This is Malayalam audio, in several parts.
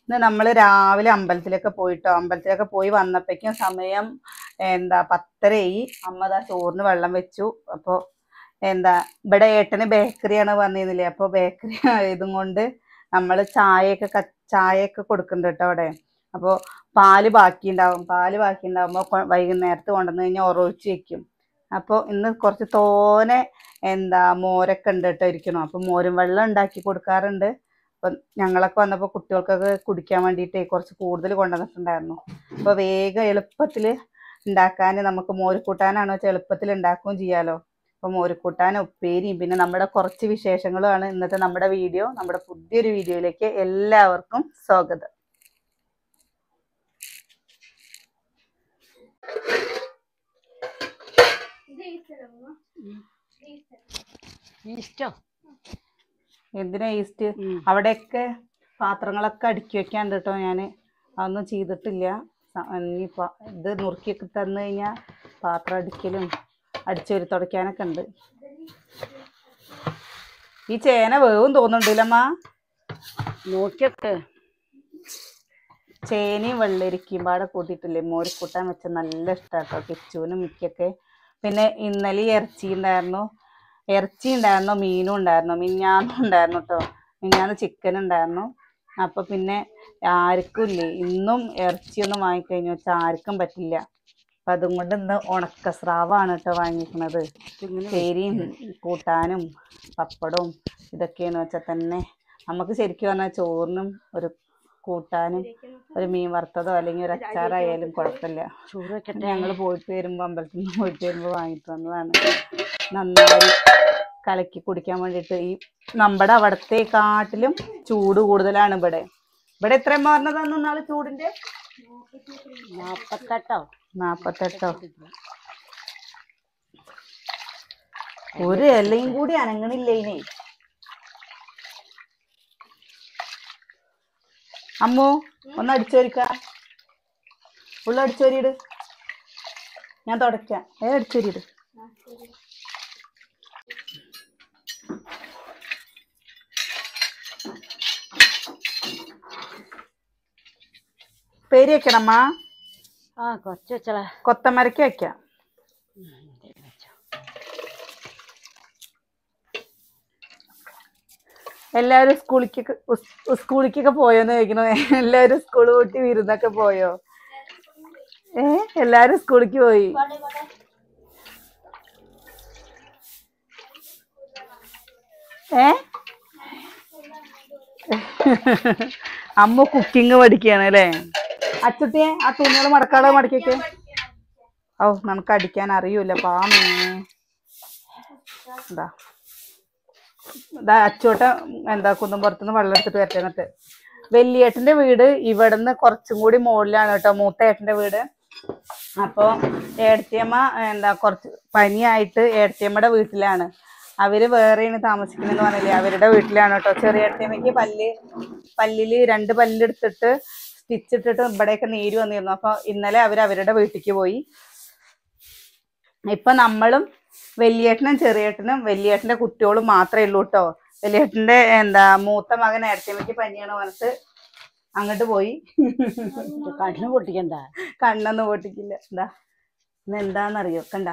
ഇന്ന് നമ്മൾ രാവിലെ അമ്പലത്തിലൊക്കെ പോയിട്ടോ അമ്പലത്തിലൊക്കെ പോയി വന്നപ്പോഴേക്കും സമയം എന്താ പത്തരയായി അമ്മ ദാ ചോറിന് വെള്ളം വെച്ചു അപ്പോൾ എന്താ ഇവിടെ ഏട്ടന് ബേക്കറിയാണ് പറഞ്ഞിരുന്നില്ലേ അപ്പോൾ ബേക്കറി ആയതും കൊണ്ട് നമ്മൾ ചായയൊക്കെ ക- ചായയൊക്കെ കൊടുക്കുന്നുണ്ട് കേട്ടോ അവിടെ അപ്പോൾ പാല് ബാക്കി ഉണ്ടാവും പാല് ബാക്കി ഉണ്ടാവുമ്പോൾ വൈകുന്നേരത്ത് കൊണ്ടുവന്ന് കഴിഞ്ഞാൽ ഉറവിച്ച് വെക്കും അപ്പോൾ ഇന്ന് കുറച്ച് തോനെ എന്താ മോരൊക്കെ ഉണ്ട് കേട്ടോ ഇരിക്കണം അപ്പം മോരും വെള്ളം ഉണ്ടാക്കി കൊടുക്കാറുണ്ട് അപ്പം ഞങ്ങളൊക്കെ വന്നപ്പോൾ കുട്ടികൾക്കൊക്കെ കുടിക്കാൻ വേണ്ടിയിട്ട് കുറച്ച് കൂടുതൽ കൊണ്ടുവന്നിട്ടുണ്ടായിരുന്നു അപ്പോൾ വേഗം എളുപ്പത്തിൽ ഉണ്ടാക്കാൻ നമുക്ക് മോരുകൂട്ടാനാണോ വെച്ചാൽ എളുപ്പത്തിൽ ഉണ്ടാക്കുകയും ചെയ്യാലോ അപ്പോൾ മോരുകൂട്ടാനും ഉപ്പേരിയും പിന്നെ നമ്മുടെ കുറച്ച് വിശേഷങ്ങളുമാണ് ഇന്നത്തെ നമ്മുടെ വീഡിയോ നമ്മുടെ പുതിയൊരു വീഡിയോയിലേക്ക് എല്ലാവർക്കും സ്വാഗതം ഇഷ്ടം എന്തിനാ ഈസ്റ്റ് അവിടെയൊക്കെ പാത്രങ്ങളൊക്കെ അടുക്കി വെക്കാണ്ട് കേട്ടോ ഞാൻ അതൊന്നും ചെയ്തിട്ടില്ല സ- ഇനി പ- ഇത് നുറുക്കിയൊക്കെ തന്നു കഴിഞ്ഞാൽ പാത്രം അടിക്കലും അടിച്ചൊരു തുടയ്ക്കാനൊക്കെ ഉണ്ട് ഈ ചേന വേവും തോന്നുന്നുണ്ടല്ലമ്മ നോക്കിയൊക്കെ ചേനയും വെള്ളരിക്കയും പാടെ കൂട്ടിയിട്ടില്ലേ മോര് കൂട്ടാൻ വെച്ച നല്ല ഇഷ്ടാട്ടോ കിച്ചുവിനും മിക്കൊക്കെ പിന്നെ ഇന്നലെ ഇറച്ചി ഉണ്ടായിരുന്നു ഇറച്ചി ഉണ്ടായിരുന്നു മീനും ഉണ്ടായിരുന്നു മിഞ്ഞാന്നും ഉണ്ടായിരുന്നു കേട്ടോ മിഞ്ഞാന്ന് ചിക്കൻ ഉണ്ടായിരുന്നു അപ്പൊ പിന്നെ ആർക്കും ഇല്ലേ ഇന്നും ഇറച്ചിയൊന്നും വാങ്ങിക്കഴിഞ്ഞു വെച്ചാൽ ആർക്കും പറ്റില്ല അപ്പൊ അതും കൊണ്ട് ഇന്ന് ഉണക്ക സ്രാവാണ് കേട്ടോ വാങ്ങിക്കുന്നത് പേരിയും കൂട്ടാനും പപ്പടവും ഇതൊക്കെയെന്ന് വെച്ചാൽ തന്നെ നമുക്ക് ശരിക്കും പറഞ്ഞാൽ ചോറിനും ഒരു കൂട്ടാനും ഒരു മീൻ വറുത്തതോ അല്ലെങ്കിൽ ഒരു അച്ചാറായാലും കുഴപ്പമില്ല ചോറ് വെക്കട്ടെ ഞങ്ങൾ പോയിട്ട് വരുമ്പോൾ അമ്പലത്തിൽ നിന്ന് പോയിട്ട് വരുമ്പോൾ വാങ്ങിട്ട് വന്നതാണ് നന്നായി കലക്കി കുടിക്കാൻ വേണ്ടിയിട്ട് ഈ നമ്മുടെ അവിടത്തെ കാട്ടിലും ചൂട് കൂടുതലാണ് ഇവിടെ ഇവിടെ എത്രയും പറഞ്ഞതാണ് നാളെ ചൂടിന്റെ നാപ്പത്തെട്ടോ നാപ്പത്തെട്ടോ ഒരു ഇലയും കൂടി അനങ്ങണില്ല ഇനി അമ്മു ഒന്ന് അടിച്ചോരിക്ക ഉള്ള അടിച്ചോരിയിട് ഞാൻ തുടയ്ക്കാം ഏ അടിച്ചോരിയിട് പേര് വെക്കണമ്മ ആ കുറച്ച് വെച്ചളാ കൊത്തമരക്ക് വെക്കാം എല്ലാവരും സ്കൂളിലേക്ക് സ്കൂളിലേക്കൊക്കെ പോയോന്ന് ചോദിക്കണോ എല്ലാവരും സ്കൂൾ കൂട്ടി വിരുന്നൊക്കെ പോയോ ഏ എല്ലാരും സ്കൂളിലേക്ക് പോയി ഏ അമ്മ കുക്കിംഗ് പഠിക്കുകയാണ് അല്ലേ അച്ചുട്ടിയെ ആ തുണികൾ മടക്കാളെ മടക്കിയൊക്കെ ഓ നമുക്ക് അടിക്കാൻ അറിയൂല പാമേ എന്താ ഇതാ അച്ചോട്ട എന്താ കുന്നുംപുറത്തുനിന്ന് വെള്ളം എടുത്തിട്ട് വരട്ടെ എന്നിട്ട് വലിയേട്ടന്റെ വീട് ഇവിടുന്ന് കുറച്ചും കൂടി മുകളിലാണ് കേട്ടോ മൂത്ത ഏട്ടന്റെ വീട് അപ്പോ ഏടത്തിയമ്മ എന്താ കുറച്ച് പനിയായിട്ട് ഏടത്തിയമ്മയുടെ വീട്ടിലാണ് അവര് വേറെയാണ് താമസിക്കുന്നതെന്ന് പറഞ്ഞില്ലേ അവരുടെ വീട്ടിലാണ് കേട്ടോ ചെറിയ ഏടത്തിയമ്മയ്ക്ക് പല്ല് പല്ലില് രണ്ട് പല്ലെടുത്തിട്ട് സ്റ്റിച്ച് ഇട്ടിട്ട് ഇവിടെയൊക്കെ നീര് വന്നിരുന്നു അപ്പൊ ഇന്നലെ അവർ അവരുടെ വീട്ടിലേക്ക് പോയി ഇപ്പൊ നമ്മളും വലിയേട്ടനും ചെറിയേട്ടനും വലിയേട്ടന്റെ കുട്ടികളും മാത്രമേ ഉള്ളൂ കേട്ടോ വലിയേട്ടന്റെ എന്താ മൂത്ത മകൻ ഏടത്തിയമ്മയ്ക്ക് പനിയാണ് പറഞ്ഞിട്ട് അങ്ങോട്ട് പോയി കണ്ണ് പൊട്ടിക്കണ്ട കണ്ണൊന്നും പൊട്ടിക്കില്ല എന്താ ഇന്ന് എന്താന്നറിയോ കണ്ട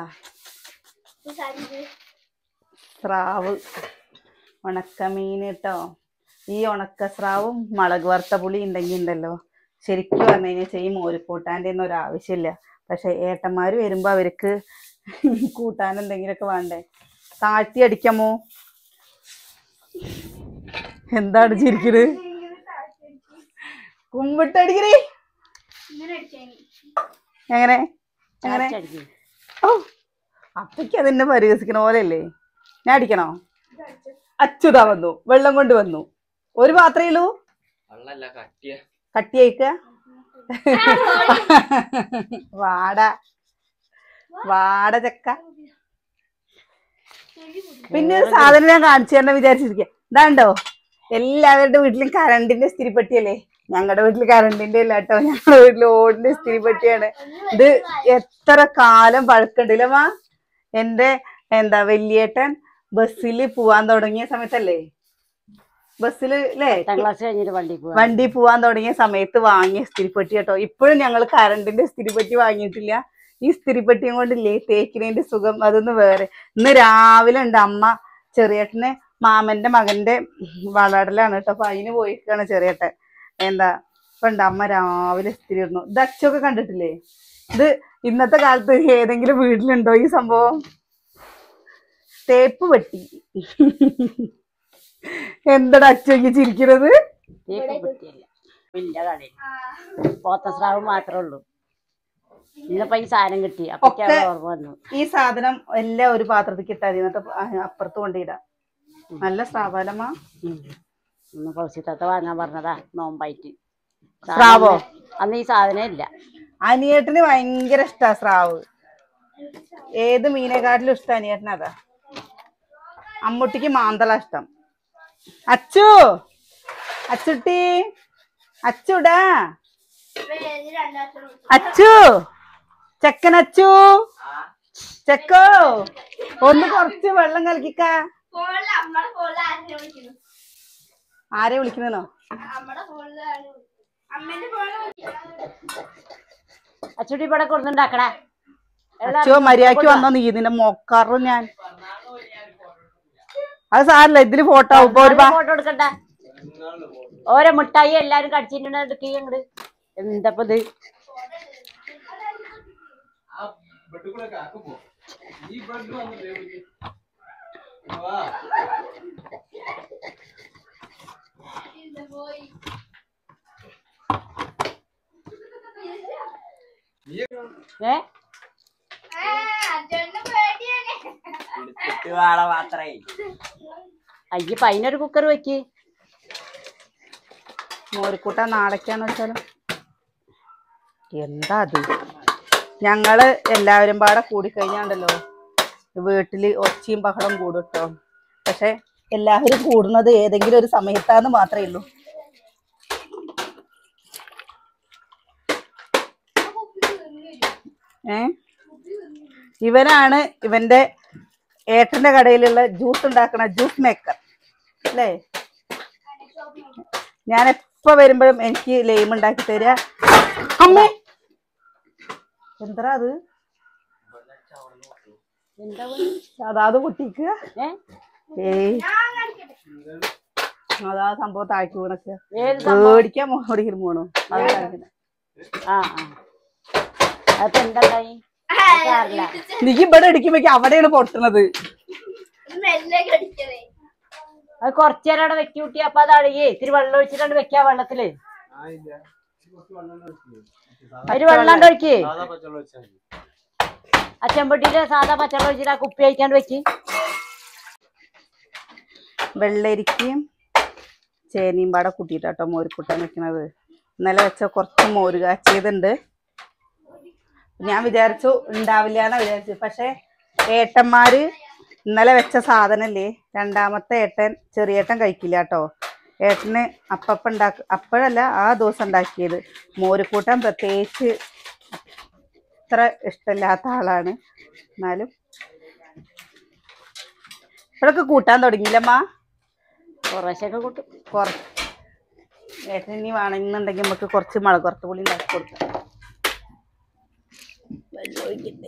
സ്രാവ് ഉണക്കമീൻ കേട്ടോ ഈ ഉണക്ക സ്രാവും മുളക് വറുത്ത പുളി ഉണ്ടെങ്കിൽ ഉണ്ടല്ലോ ശരിക്കും പറഞ്ഞു കഴിഞ്ഞാൽ ഈ മോരിക്കൂട്ടാൻ്റെ ഒന്നും ഒരു ആവശ്യമില്ല പക്ഷെ ഏട്ടന്മാർ വരുമ്പോൾ അവർക്ക് കൂട്ടാൻ എന്തെങ്കിലുമൊക്കെ വേണ്ടേ താഴ്ത്തി അടിക്കാമോ എന്താണ് ചിരിക്കണ് കുമ്പിട്ടടിക്കണേ എങ്ങനെ എങ്ങനെ കാറ്റടിക്ക്. ഓ അപ്പയ്ക്ക് അതെന്നെ പരിഹസിക്കണ പോലെയല്ലേ ഞാൻ അടിക്കണോ അച്ചുതാ വന്നു വെള്ളം കൊണ്ട് വന്നു ഒരു പാത്രേ ഉള്ളൂ വെള്ളല്ല കട്ടിയ കട്ടി അയക്ക വാട വാട ചക്ക പിന്നെ ഒരു സാധനം ഞാൻ കാണിച്ചു തരണം വിചാരിച്ചിരിക്കുക ഇതാണ്ടോ എല്ലാവരുടെ വീട്ടിലും കറണ്ടിന്റെ സ്ഥിരിപ്പെട്ടിയല്ലേ ഞങ്ങളുടെ വീട്ടിൽ കറണ്ടിന്റെ ഇല്ല കേട്ടോ ഞങ്ങളുടെ വീട്ടിൽ ഓടിന്റെ സ്ഥിരിപ്പെട്ടിയാണ് ഇത് എത്ര കാലം പഴക്കണ്ടില്ലമ്മ എന്റെ എന്താ വലിയേട്ടൻ ബസ്സിൽ പോവാൻ തുടങ്ങിയ സമയത്തല്ലേ ബസ്സില് അല്ലേ പത്താം ക്ലാസ് കഴിഞ്ഞിട്ട് വണ്ടി പോവാ വണ്ടി പോവാൻ തുടങ്ങിയ സമയത്ത് വാങ്ങിയ സ്ഥിരിപ്പെട്ടി കേട്ടോ ഇപ്പോഴും ഞങ്ങൾ കറണ്ടിന്റെ സ്ഥിരിപ്പെട്ടി വാങ്ങിയിട്ടില്ല ഈ സ്ഥിരിപ്പെട്ടിയും കൊണ്ടില്ലേ തേക്കിനതിന്റെ സുഖം അതൊന്ന് വേറെ ഇന്ന് രാവിലെ ഉണ്ട് അമ്മ ചെറിയേട്ടന് മാമന്റെ മകന്റെ വളടലാണ് കേട്ടോ അപ്പൊ അതിന് പോയിക്കാണ് ചെറിയേട്ടൻ എന്താ ഇപ്പൊ ഉണ്ട് അമ്മ രാവിലെ സ്ഥിരി ഇടുന്നു ഇത് അച്ചൊക്കെ കണ്ടിട്ടില്ലേ ഇത് ഇന്നത്തെ കാലത്ത് ഏതെങ്കിലും വീട്ടിലുണ്ടോ ഈ സംഭവം തേപ്പ് വെട്ടി എന്താടാ അച്ചോക്ക് ചിരിക്കുന്നത് തേക്ക് പെട്ടിയല്ല വലിയ കടയിൽ പോത്തസ്രാവ് മാത്രമേ ഉള്ളൂ ഇന്നിപ്പോ ഈ സാധനം കിട്ടി അപ്പൊ ഒക്കെ- ഓർമ്മ വന്നു ഈ സാധനം എല്ലാം ഒരു പാത്രത്തിൽ ഇട്ടാൽ മതി എന്നിട്ട് അ- അപ്പുറത്ത് കൊണ്ടിടാം നല്ല സ്ഥാപനമാ ഉം. ഒന്ന് പൗസിത്തത്തെ വാങ്ങാൻ പറഞ്ഞതാ നോമ്പായിട്ട് സ്രാവോ? സാധനം- അന്ന് ഈ സാധനം ഇല്ല അനിയേട്ടന് ഭയങ്കര ഇഷ്ടാ സ്രാവ് ഏത് മീനെക്കാട്ടിലും ഇഷ്ടം അനിയേട്ടന് അതാ അമ്മുട്ടിക്ക് മാന്തള ഇഷ്ടം അച്ചു അച്ചുട്ടി അച്ചുടാ അച്ചു ചെക്കൻ അച്ചു ചെക്കോ ഒന്ന് കുറച്ച് വെള്ളം കലക്കിക്ക ഫോണില് അമ്മടെ ഫോണില് ആരെയും വിളിക്കുന്നു ആരെ വിളിക്കുന്നോ അമ്മടെ ഫോണില് ആരെയും വിളിക്കുന്നു. അമ്മേന്റെ ഫോണില് വിളിക്കുന്നു അച്ചുടി ഇവിടെ കൊടുന്നുണ്ടാക്കടാ അച്ചോ മര്യാദക്ക് വന്നോ നീ ഇതിന്റെ മൊക്കാറും ഞാൻ അത് സാറില്ല ഇതില് ഫോട്ടോ ഇപ്പൊ ഒരു ബാ- ഫോട്ടോ എടുക്കണ്ട ഓരോ മിഠായി എല്ലാരും കടിച്ചിട്ടുണ്ട് എടുക്കുക അങ്ങട് എന്തപ്പോ ഇത് ഏ ആ, അച്ഛന് പേടിയാണ് അയ്യ പൈനൊരു കുക്കർ വെക്ക് മോരിക്കൂട്ട നാളേക്കാന്ന് വെച്ചാലും എന്താ അത് ഞങ്ങള് എല്ലാവരും പാടെ കൂടിക്കഴിഞ്ഞാണ്ടല്ലോ വീട്ടില് ഒച്ചയും ബഹളം കൂടും കേട്ടോ പക്ഷെ എല്ലാവരും കൂടുന്നത് ഏതെങ്കിലും ഒരു സമയത്താന്ന് മാത്രമേ ഉള്ളൂ ഏ ഇവനാണ് ഇവന്റെ ഏട്ടന്റെ കടയിലുള്ള ജ്യൂസ് ഉണ്ടാക്കണ ജ്യൂസ് മേക്കർ അല്ലേ ഞാൻ എപ്പോ വരുമ്പോഴും എനിക്ക് ലൈം ഉണ്ടാക്കി തരിക അമ്മേ എന്താ അത് എന്താ പണി? അതാത് പൊട്ടിക്കുക ഏ ഏയ് അതാ സംഭവം താഴ്ത്തി വീണൊക്കെ ഏത് സംഭവം പേടിക്കാൻ മോടിക്കൽ പോണു അത് കാണിക്കുന്നെ. ആ ആ അപ്പൊ എന്തായി അറിയില്ല എനിക്ക് ഇവിടെ അടിക്കുമ്പോഴേക്ക് അവിടെയാണ് പൊട്ടുന്നത് മെല്ലെ കടിക്കണേ അത് കുറച്ചേരം അവിടെ വെക്കി കൂട്ടി അപ്പൊ അത് അഴുകി ഇത്തിരി വെള്ളം ഒഴിച്ചിട്ടാണ് വെക്കാ വെള്ളത്തില് ഒരു വെള്ളം ഒഴിക്ക് ആ ചെമ്പട്ടിയില് സാധാ പച്ചവെള്ളം ഒഴിച്ചിട്ട് ആ കുപ്പി അയക്കാണ്ട് വെക്ക് വെള്ളരിക്കയും ചേനയും പാടെ കൂട്ടിയിട്ടാട്ടോ മോര് കൂട്ടാൻ വെക്കണത് ഇന്നലെ വെച്ച കുറച്ച് മോര് കാച്ചിയതുണ്ട് ഞാൻ വിചാരിച്ചു ഉണ്ടാവില്ല എന്ന് വിചാരിച്ചു പക്ഷെ ഏട്ടന്മാര് ഇന്നലെ വെച്ച സാധനല്ലേ രണ്ടാമത്തെ ഏട്ടൻ ചെറിയേട്ടൻ കഴിക്കില്ല കേട്ടോ ഏട്ടന് അപ്പപ്പം ഉണ്ടാക്ക അപ്പോഴല്ല ആ ദിവസം ഉണ്ടാക്കിയത് മോരുകൂട്ടൻ പ്രത്യേകിച്ച് അത്ര ഇഷ്ടമില്ലാത്ത ആളാണ് എന്നാലും ഇപ്പോഴൊക്കെ കൂട്ടാൻ തുടങ്ങിയില്ലമ്മ കുറേശ്ശൊക്കെ കൂട്ടും കുറച്ച് ഏട്ടൻ ഇനി വേണമെന്നുണ്ടെങ്കിൽ നമുക്ക് കുറച്ച് മുളക് കുറച്ച് പുളി ഉണ്ടാക്കി കൊടുക്കാം വെള്ളം ഒഴിക്കണ്ടേ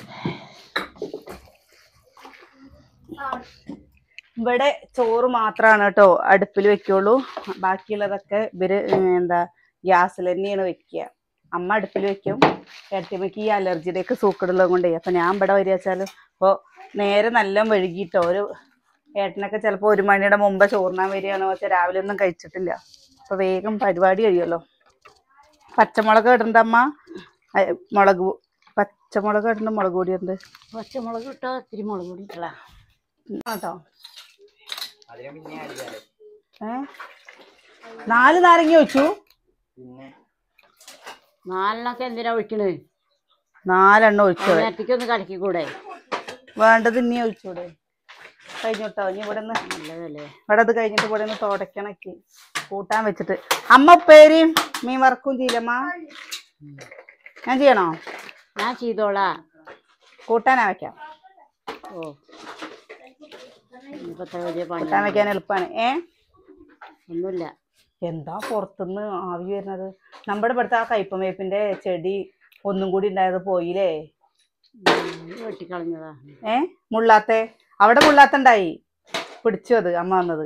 ഇവിടെ ചോറ് മാത്രമാണ് കേട്ടോ അടുപ്പിൽ വെക്കുള്ളൂ ബാക്കിയുള്ളതൊക്കെ ഇവര് ഉം, എന്താ ഗ്യാസിൽ തന്നെയാണ് വെക്കുക അമ്മ അടുപ്പിൽ വെക്കും ഏട്ടത്തിയമ്മയ്ക്ക് ഈ അലർജിയുടെ ഒക്കെ സൂക്കടുള്ളത് കൊണ്ടേ അപ്പൊ ഞാൻ ഇവിടെ വരിക വെച്ചാലും ഇപ്പോൾ നേരെ നല്ല വഴുകിട്ടോ ഒരു ഏട്ടനൊക്കെ ചിലപ്പോൾ ഒരു മണിയുടെ മുമ്പ് ചോറിനാൻ വരികയാണോ വെച്ചാൽ രാവിലെ ഒന്നും കഴിച്ചിട്ടില്ല അപ്പൊ വേഗം പരിപാടി കഴിയുമല്ലോ പച്ചമുളക് ഇടണ്ട അമ്മ അയ് മുളക് പൊ- പച്ചമുളക് ഇടണ്ട മുളക് പൊടി ഉണ്ട് പച്ചമുളക് ഇട്ടോ ഇത്തിരി മുളക് പൊടി ഇട്ടളാ കേട്ടോ അതിനെ പിന്നെ അടിയാലോ ഏ നാല് നാരങ്ങ ഒഴിച്ചു പിന്നെ നാലെണ്ണൊക്കെ എന്തിനാ ഒഴിക്കണത് നാലെണ്ണം ഒഴിച്ചു നേരത്തേക്ക് ഒന്ന് കലക്കിക്കൂടെ വേണ്ടത് ഇനി ഒഴിച്ചൂടെ കഴിഞ്ഞോട്ടോ ഇനി ഇവിടെ നിന്ന് നല്ലതല്ലേ ഇവിടെ അത് കഴിഞ്ഞിട്ട് ഇവിടെ നിന്ന് തുടക്കണക്കി കൂട്ടാൻ വെച്ചിട്ട് അമ്മ ഉപ്പേരിയും മീൻ വറക്കും ചെയ്യില്ലമ്മ ഞാൻ ചെയ്യണോ ഞാൻ ചെയ്തോളാ കൂട്ടാനാ വെക്കാം ഓ ഇനിയിപ്പോ ഇത്ര വലിയ പണി കൂട്ടാൻ വെക്കാൻ എളുപ്പമാണ് ഏ ഒന്നുമില്ല എന്താ പുറത്തുനിന്ന് ആവി വരുന്നത് നമ്മുടെ ഇവിടുത്തെ ആ കയ്പമേപ്പിന്റെ ചെടി ഒന്നും കൂടി ഉണ്ടായത് പോയില്ലേ ഉം, വെട്ടിക്കളഞ്ഞതാ ഏ മുള്ളാത്തെ അവിടെ മുള്ളാത്തുണ്ടായി പിടിച്ചു അത് അമ്മ വന്നത്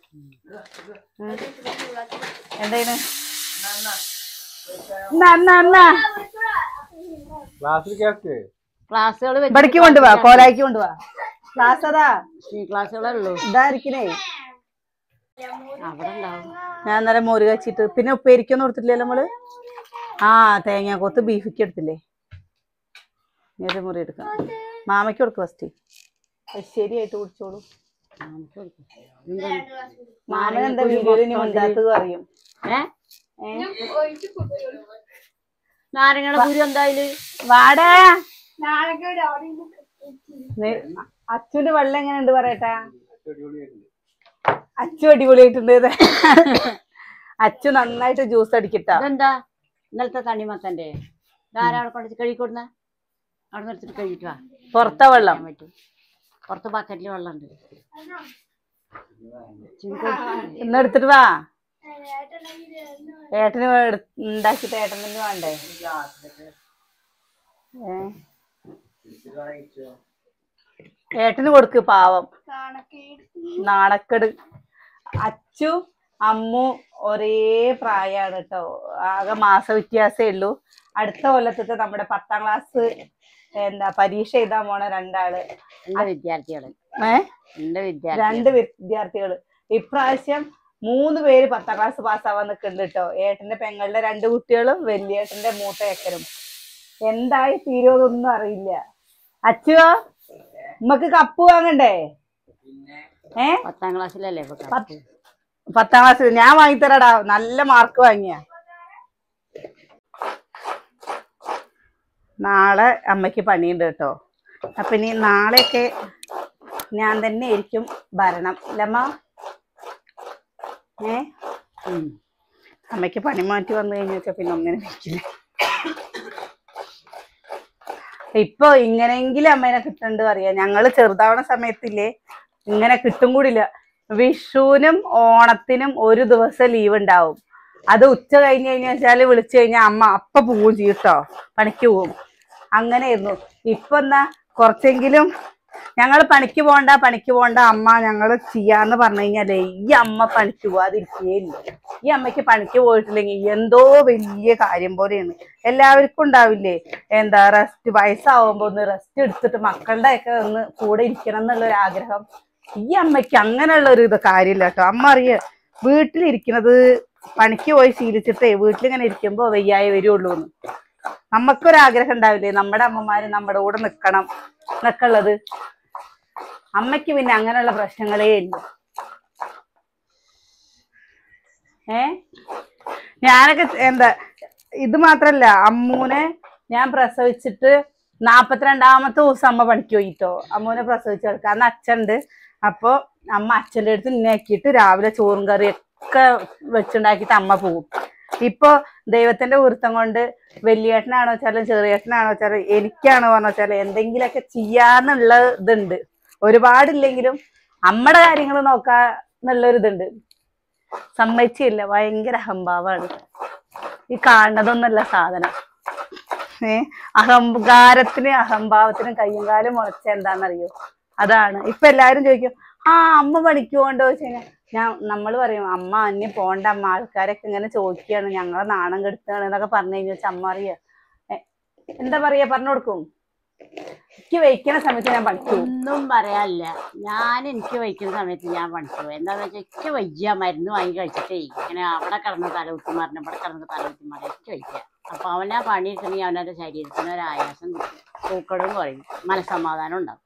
എന്തായിന് എന്നാ, എന്നാ, എന്നാ. ക്ലാസ്സിൽ കേൾക്ക് ക്ലാസ്സുകൾ ഇവിടേക്ക് കൊണ്ടുപോവാ കോലായിക്ക് കൊണ്ടുപോവാ ക്ലാസ് അതാ ക്ലാസ്സുകളേ ഉള്ളൂ ഇതായിരിക്കണേ അവിടെ ഉണ്ടാവും ഞാൻ ഇന്നലെ മോര് കച്ചിട്ട് പിന്നെ ഉപ്പേരിക്കൊന്നും കൊടുത്തിട്ടില്ലല്ലോ നമ്മള് ആ തേങ്ങ കൊത്ത് ബീഫിക്ക് എടുത്തില്ലേ ഇനി ഒരു മുറി എടുക്കാം മാമയ്ക്ക് കൊടുക്ക് ഫസ്റ്റ് ശരിയായിട്ട് കുടിച്ചോളൂ നമുക്ക് കൊടുക്കാം. എന്താണ്? മാമൻ എന്താ വീഡിയോയിൽ ഇനി മിണ്ടാത്തത് അറിയും ഏ നാരങ്ങയുടെ കുരു എന്തായാലും വാടാ നാളെ ഒരു അവിടെ നി- അച്ചുവിന്റെ വെള്ളം എങ്ങനെയുണ്ട് പറയട്ടെ അച്ചു അടിപൊളിയായിട്ടുണ്ട് ഇത്. അച്ചു നന്നായിട്ട് ജ്യൂസ് അടിക്കട്ടാ ഇതെന്താ ഇന്നലത്തെ തണ്ണിമത്തന്റെ ധാരാളം കൊണ്ട് കഴിക്കൊടുന്ന അവിടെ നിന്ന് എടുത്തിട്ട് കഴിയിട്ട് വാ പുറത്തെ വെള്ളം ചെയ്യാൻ പറ്റും പുറത്ത് ബക്കറ്റിൽ വെള്ളമുണ്ട് ഇന്ന് എടുത്തിട്ട് വാ ഏട്ടന് എടു- ഉണ്ടാക്കിട്ട് ഏട്ടൻ തന്നെ വേണ്ടേ ഏ? ഏട്ടന് കൊടുക്ക് പാവം കാണക്കേട് നാണക്കെട് അച്ചു അമ്മു ഒരേ പ്രായമാണ് കേട്ടോ ആകെ മാസ വ്യത്യാസമേ ഉള്ളൂ അടുത്ത കൊല്ലത്തത്തെ നമ്മുടെ പത്താം ക്ലാസ് എന്താ പരീക്ഷ എഴുതാൻ പോണ രണ്ടാള് എന്റെ വിദ്യാർത്ഥികള് ഏ എന്റെ വിദ്യാർത്ഥി രണ്ട് വിദ്യാർത്ഥികള് ഇപ്രാവശ്യം മൂന്ന് പേര് പത്താം ക്ലാസ് പാസ്സാവാൻ നിൽക്കുന്നുണ്ട് കേട്ടോ ഏട്ടന്റെ പെങ്ങളുടെ രണ്ട് കുട്ടികളും വലിയേട്ടന്റെ മൂത്ത ഏക്കനും എന്തായി തീരുമെന്നൊന്നും അറിയില്ല അച്ചുവോ ഉമ്മക്ക് കപ്പ് വാങ്ങണ്ടേ ഏ പത്താം ക്ലാസ്സിലല്ലേ ഇപ്പൊ പത്ത്- കപ്പ്? പത്താം ക്ലാസ്സിൽ ഞാൻ വാങ്ങിത്തരാടാ നല്ല മാർക്ക് വാങ്ങിയ നാളെ അമ്മയ്ക്ക് പണിയുണ്ട് കേട്ടോ അപ്പൊ ഇനി നാളെയൊക്കെ ഞാൻ തന്നെ ആയിരിക്കും ഭരണം ലമ്മ ഏ ഉം. അമ്മയ്ക്ക് പണി മാറ്റി വന്നു കഴിഞ്ഞു വെച്ചാൽ പിന്നെ ഒന്നിനും വെക്കില്ല ഇപ്പൊ ഇങ്ങനെയെങ്കിലും അമ്മേനെ കിട്ടുന്നുണ്ട് അറിയാം ഞങ്ങള് ചെറുതാവണ സമയത്തില്ലേ ഇങ്ങനെ കിട്ടും കൂടില്ല വിഷുവിനും ഓണത്തിനും ഒരു ദിവസം ലീവ് ഉണ്ടാവും അത് ഉച്ച കഴിഞ്ഞ് കഴിഞ്ഞ വെച്ചാല് വിളിച്ചു കഴിഞ്ഞാൽ അമ്മ അപ്പ പോവും ചെയ്യും ട്ടോ പണിക്ക് പോവും അങ്ങനെയായിരുന്നു ഇപ്പൊ എന്നാ കുറച്ചെങ്കിലും ഞങ്ങൾ പണിക്ക് പോണ്ട പണിക്ക് പോണ്ട അമ്മ ഞങ്ങൾ ചെയ്യാന്ന് പറഞ്ഞു കഴിഞ്ഞാലേ ഈ അമ്മ പണിക്ക് പോവാതിരിക്കുകയില്ല ഈ അമ്മയ്ക്ക് പണിക്ക് പോയിട്ടില്ലെങ്കിൽ എന്തോ വലിയ കാര്യം പോലെയാണ് എല്ലാവർക്കും ഉണ്ടാവില്ലേ എന്താ റെസ്റ്റ് വയസ്സാവുമ്പോ ഒന്ന് റെസ്റ്റ് എടുത്തിട്ട് മക്കളുടെ ഒക്കെ ഒന്ന് കൂടെ ഇരിക്കണം എന്നുള്ള ഒരു ആഗ്രഹം ഈ അമ്മയ്ക്ക് അങ്ങനെയുള്ള ഒരു ഇത് കാര്യമില്ല കേട്ടോ അമ്മ അറിയ വീട്ടിലിരിക്കുന്നത് പണിക്ക് പോയി ശീലിച്ചിട്ടേ വീട്ടിലിങ്ങനെ ഇരിക്കുമ്പോ വയ്യായി വരുള്ളൂ എന്ന് നമുക്കൊരാഗ്രഹം ഉണ്ടാവില്ലേ നമ്മുടെ അമ്മമാര് നമ്മുടെ കൂടെ നിക്കണം എന്നൊക്കെ ഉള്ളത് അമ്മയ്ക്ക് പിന്നെ അങ്ങനെയുള്ള പ്രശ്നങ്ങളേ ഇല്ല ഏ ഞാനൊക്കെ എന്താ ഇത് മാത്രല്ല അമ്മൂനെ ഞാൻ പ്രസവിച്ചിട്ട് നാപ്പത്തിരണ്ടാമത്തെ ദിവസം അമ്മ പണിക്ക് പോയിട്ടോ അമ്മൂനെ പ്രസവിച്ച് കിടക്കുക അന്ന് അച്ഛണ്ട് അപ്പൊ അമ്മ അച്ഛൻ്റെ അടുത്ത് ഇന്നെ ആക്കിയിട്ട് രാവിലെ ചോറും കറിയൊക്കെ വെച്ചുണ്ടാക്കിയിട്ട് അമ്മ പോകും ഇപ്പൊ ദൈവത്തിന്റെ വൃത്തം കൊണ്ട് വലിയേട്ടനാണോ വെച്ചാലും ചെറിയേട്ടനാണോ വെച്ചാലും എനിക്കാണോ പറഞ്ഞ വെച്ചാൽ എന്തെങ്കിലുമൊക്കെ ചെയ്യാന്നുള്ള ഇതുണ്ട് ഒരുപാടില്ലെങ്കിലും നമ്മുടെ കാര്യങ്ങൾ നോക്കാന്നുള്ളൊരു ഇതുണ്ട് സമ്മതിച്ചില്ല ഭയങ്കര അഹംഭാവമാണ് ഈ കാണുന്നതൊന്നല്ല സാധനം ഏ അഹങ്കാരത്തിന് അഹംഭാവത്തിനും കയ്യും കാലും മുളച്ച എന്താണെന്നറിയോ അതാണ് ഇപ്പൊ എല്ലാരും ചോദിക്കും ആ അമ്മ പണിക്ക് പോകണ്ടോ വെച്ച് കഴിഞ്ഞാൽ ഞാൻ നമ്മൾ പറയും അമ്മ അന്യ പോണ്ട അമ്മ ആൾക്കാരൊക്കെ ഇങ്ങനെ ചോദിക്കുകയാണ് ഞങ്ങളെ നാണം കെടുത്താണ് എന്നൊക്കെ പറഞ്ഞു കഴിഞ്ഞാൽ വെച്ചാൽ അമ്മ അറിയ എന്താ പറയാ പറഞ്ഞു കൊടുക്കും എനിക്ക് വയ്ക്കണ സമയത്ത് ഞാൻ പണിക്ക് പോകും ഒന്നും പറയാനില്ല ഞാൻ എനിക്ക് വയ്ക്കുന്ന സമയത്ത് ഞാൻ പണിക്ക് പോയി എന്താന്ന് വെച്ചാൽ എനിക്ക് വയ്യ മരുന്ന് വാങ്ങി കഴിച്ചിട്ടേ ഇങ്ങനെ അവിടെ കിടന്ന് തലകുത്തി മരണം ഇവിടെ കിടന്ന് തലകുത്തി മരണം എനിക്ക് വയ്യ അപ്പൊ അവനാ പണി എടുക്കണമെങ്കിൽ അവനവന്റെ ശരീരത്തിന് ഒരു ആയാസം കിട്ടും പൂക്കടും കുറയും മനസ്സമാധാനം ഉണ്ടാവും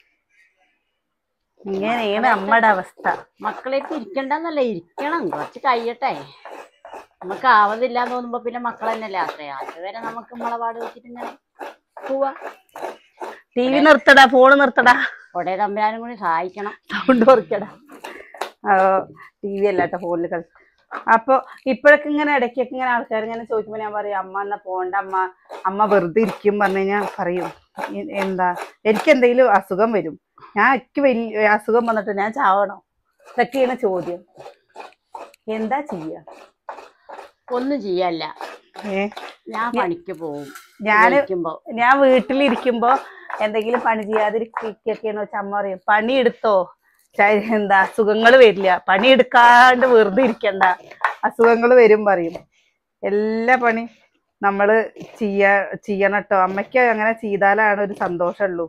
ഇങ്ങനെയാണ് നമ്മുടെ അവസ്ഥ മക്കളേക്ക് ഇരിക്കണ്ടെന്നല്ല ഇരിക്കണം കുറച്ച് കഴിയട്ടെ നമുക്ക് ആവുന്നില്ല എന്ന് തോന്നുമ്പോ പിന്നെ മക്കൾ തന്നെയല്ലേ ആശ്രയം അതുവരെ നമുക്ക് നമ്മളെ പാട് വെച്ചിട്ട് ഇങ്ങനെ പോവാ ടി വി നിർത്തടാ ഫോണ് നിർത്തടാ കൊടേ തമ്പുരാനും കൂടി സഹായിക്കണം സൗണ്ട് കുറയ്ക്കടാ ടി വി അല്ലാട്ടോ ഫോണിൽ കളി അപ്പൊ ഇപ്പോഴൊക്കെ ഇങ്ങനെ ഇടയ്ക്കൊക്കെ ഇങ്ങനെ ആൾക്കാർ ഇങ്ങനെ ചോദിക്കുമ്പോ ഞാൻ പറയും അമ്മ എന്നാ പോണ്ട അമ്മ അമ്മ വെറുതെ ഇരിക്കും പറഞ്ഞു കഴിഞ്ഞാൽ പറയും "എ- എന്താ എനിക്ക് എന്തെങ്കിലും അസുഖം വരും ഞാൻ എനിക്ക് വലിയ അസുഖം വന്നിട്ട് ഞാൻ ചാവണോ ഇതൊക്കെയാണ് ചോദ്യം എന്താ ചെയ്യാ ഒന്നും ചെയ്യല്ല ഏ ഞാൻ പണിക്ക് പോവും ഞാന് വിളിക്കുമ്പോ ഞാൻ വീട്ടിലിരിക്കുമ്പോ എന്തെങ്കിലും പണി ചെയ്യാതിരിക്കൊക്കെയാണോ ചമ്മ പറയും പണി എടുത്തോ ച- എന്താ അസുഖങ്ങൾ വരില്ല പണി എടുക്കാണ്ട് വെറുതെ ഇരിക്കണ്ട അസുഖങ്ങൾ വരും പറയും എല്ലാ പണി നമ്മള് ചെയ്യാ ചെയ്യണം കേട്ടോ അമ്മയ്ക്ക് അങ്ങനെ ചെയ്താലാണ് ഒരു സന്തോഷമുള്ളൂ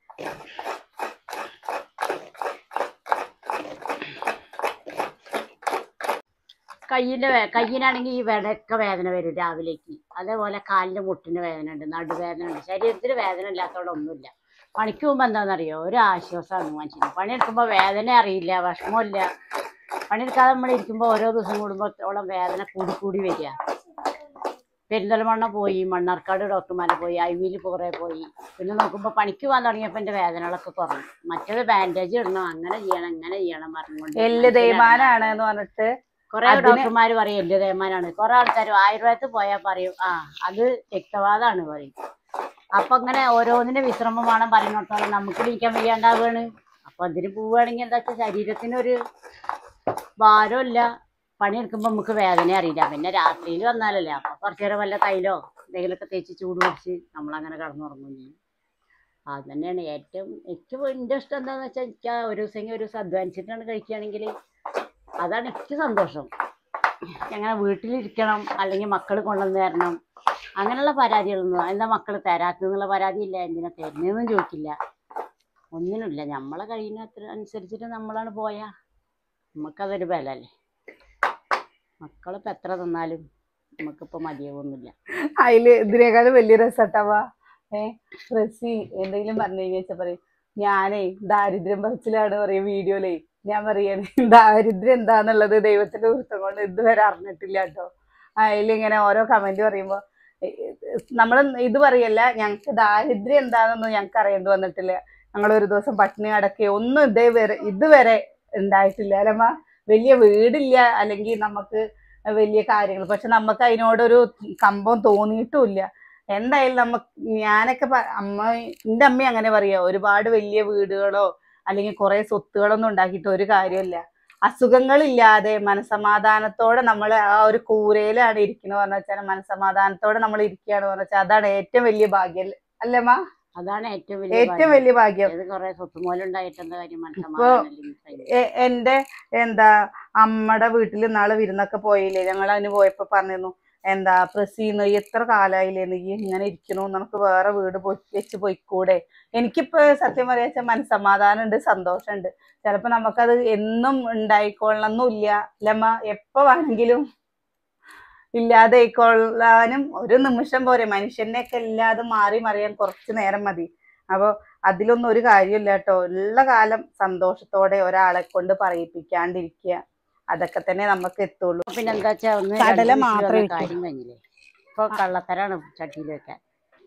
കയ്യിന്റെ വേ- കയ്യിനാണെങ്കിൽ ഈ വിടക്ക വേദന വരും രാവിലേക്ക് അതേപോലെ കാലിന്റെ മുട്ടിന് വേദന ഉണ്ട് നടുവേദന ഉണ്ട് ശരീരത്തിന് വേദന ഇല്ലാത്തവിടെ ഒന്നുമില്ല പണിക്ക് പോകുമ്പോൾ എന്താണെന്നറിയോ ഒരു ആശ്വാസമാണ് മനുഷ്യന് പണിയെടുക്കുമ്പോൾ വേദന അറിയില്ല വിഷമമില്ല പണിയെടുക്കാതെ നമ്മൾ ഇരിക്കുമ്പോൾ ഓരോ ദിവസം കൂടുമ്പോഴത്തോളം വേദന കൂടി കൂടി വരിക പെരിന്തൽമണ്ണ പോയി മണ്ണാർക്കാട് ഡോക്ടർമാരെ പോയി ഐ വിയിൽ കുറേ പോയി പിന്നെ നോക്കുമ്പോൾ പണിക്ക് പോകാൻ തുടങ്ങിയപ്പോൾ എൻ്റെ വേദനകളൊക്കെ കുറഞ്ഞു മറ്റേത് ബാൻഡേജ് ഇടണം അങ്ങനെ ചെയ്യണം ഇങ്ങനെ ചെയ്യണം പറഞ്ഞുകൊണ്ട് എല്ല് തേയ്മാനാണ് എന്ന് പറഞ്ഞിട്ട് കുറെ അതിന് ഡോക്ടർമാർ പറയും എല്ല് തേയ്മാനാണ് കുറെ ആൾക്കാർ ആയുർവേദത്തിൽ പോയാൽ പറയും ആ അത് രക്തവാദമാണ് പറയും അപ്പൊ അങ്ങനെ ഓരോന്നിന്റെ വിശ്രമം വേണം പറയുന്നിടത്തോളം നമുക്ക് ഇരിക്കാൻ വയ്യാണ്ടാവുകയാണ് അപ്പൊ അതിന് പോവുകയാണെങ്കിൽ എന്താ വെച്ചാൽ ശരീരത്തിനൊരു ഭാരമില്ല പണിയെടുക്കുമ്പോൾ നമുക്ക് വേദന അറിയില്ല പിന്നെ രാത്രിയിൽ വന്നാലല്ലേ അപ്പൊ കുറച്ചു നേരം വല്ല തൈലോ എന്തെങ്കിലുമൊക്കെ തേച്ച് ചൂട് പിടിച്ച് നമ്മളങ്ങനെ കിടന്നുറങ്ങും ചെയ്യും അത് തന്നെയാണ് ഏറ്റവും എനിക്ക് എൻ്റെ ഇഷ്ടം എന്താന്ന് വെച്ചാൽ എനിക്ക് ആ ഒരു ദിവസം ഒരു ദിവസം അധ്വാനിച്ചിട്ടാണ് കഴിക്കുകയാണെങ്കിൽ അതാണ് എനിക്ക് സന്തോഷം ഞങ്ങനെ വീട്ടിലിരിക്കണം അല്ലെങ്കിൽ മക്കൾ കൊണ്ടുവന്ന് തരണം അങ്ങനെയുള്ള പരാതികളൊന്നും എന്താ മക്കൾ തരാത്തെന്നുള്ള പരാതിയില്ല എന്തിനാ തരുന്നതെന്നും ചോദിക്കില്ല ഒന്നിനുമില്ല നമ്മളെ കഴിയുന്ന അത്ര അനുസരിച്ചിട്ട് നമ്മളാണ് പോയാ നമുക്കതൊരു ബലല്ലേ മക്കളിപ്പോൾ എത്ര തന്നാലും നമുക്കിപ്പോൾ മതിയാവൊന്നുമില്ല അതില് ഇതിനേക്കാളും വലിയ രസട്ടവാ ഏ റസി എന്തെങ്കിലും പറഞ്ഞു കഴിഞ്ഞാ പറയും ഞാനേ ദാരിദ്ര്യം പറച്ചിലാണ് പറയും വീഡിയോയിലേ ഞാൻ പറയാണ് ദാരിദ്ര്യം എന്താന്നുള്ളത് ദൈവത്തിന്റെ വൃത്തം കൊണ്ട് ഇതുവരെ അറിഞ്ഞിട്ടില്ല കേട്ടോ അതിലിങ്ങനെ ഓരോ കമന്റ് പറയുമ്പോ നമ്മൾ ഇത് പറയല്ല ഞങ്ങക്ക് ദാരിദ്ര്യം എന്താണെന്നൊന്നും ഞങ്ങൾക്ക് അറിയേണ്ടി വന്നിട്ടില്ല ഞങ്ങൾ ഒരു ദിവസം പട്ടിണി കിടക്കുകയോ ഒന്നും ഇതേവരെ ഇതുവരെ ഉണ്ടായിട്ടില്ല അല്ലമ്മ വലിയ വീടില്ല അല്ലെങ്കിൽ നമുക്ക് വലിയ കാര്യങ്ങൾ പക്ഷെ നമുക്ക് അതിനോടൊരു കമ്പം തോന്നിയിട്ടുമില്ല എന്തായാലും നമുക്ക് ഞാനൊക്കെ പ- അമ്മ എൻ്റെ അമ്മ അങ്ങനെ പറയാ ഒരുപാട് വലിയ വീടുകളോ അല്ലെങ്കിൽ കുറെ സ്വത്തുകളൊന്നും ഉണ്ടാക്കിയിട്ട് ഒരു കാര്യമില്ല അസുഖങ്ങളില്ലാതെ മനസമാധാനത്തോടെ നമ്മൾ ആ ഒരു കൂരയിലാണ് ഇരിക്കുന്നത് പറഞ്ഞു വെച്ചാൽ മനസമാധാനത്തോടെ നമ്മൾ ഇരിക്കുകയാണ് പറഞ്ഞു വെച്ചാൽ അതാണ് ഏറ്റവും വലിയ ഭാഗ്യം അല്ലമ്മ അതാണ് ഏറ്റവും വലിയ ഏറ്റവും വലിയ ഭാഗ്യം ഇത് കുറെ സ്വത്തുമൂലുണ്ടായിട്ട് എന്താ കാര്യം മനസ്സമാധാനം എ- എന്റെ എന്താ അമ്മയുടെ വീട്ടിൽ നാളെ വിരുന്നൊക്കെ പോയില്ലേ ഞങ്ങൾ അതിന് പോയപ്പോ പറഞ്ഞിരുന്നു എന്താ പ്രസീന്ന് എത്ര കാലായില്ലേ നീ ഇങ്ങനെ ഇരിക്കണു നമുക്ക് വേറെ വീട് പോയി വെച്ച് പോയിക്കൂടെ എനിക്കിപ്പോ സത്യം പറയാ മനസ്സമാധാനം ഉണ്ട് സന്തോഷമുണ്ട് ചിലപ്പോ നമുക്കത് എന്നും ഉണ്ടായിക്കൊള്ളണമെന്നില്ല അല്ലമ്മ എപ്പോ വേണമെങ്കിലും ഇല്ലാതെ ആയിക്കൊള്ളാനും ഒരു നിമിഷം പോരെ മനുഷ്യനെ ഒക്കെ ഇല്ലാതെ മാറി മറിയാൻ കുറച്ച് നേരം മതി അപ്പൊ അതിലൊന്നും ഒരു കാര്യമില്ല കേട്ടോ ഉള്ള കാലം സന്തോഷത്തോടെ ഒരാളെ കൊണ്ട് പറയിപ്പിക്കാണ്ടിരിക്കുക അതൊക്കെ തന്നെ നമുക്ക് എത്തുള്ളൂ പിന്നെ എന്താ വെച്ചാ ഒന്ന് കടല രണ്ട് വിസിൽ മാത്രമേ വന്നാ കാര്യം കഴിഞ്ഞില്ലേ ഇപ്പൊ കള്ളത്തരാണ് ചട്ടിയിൽ വെക്കാൻ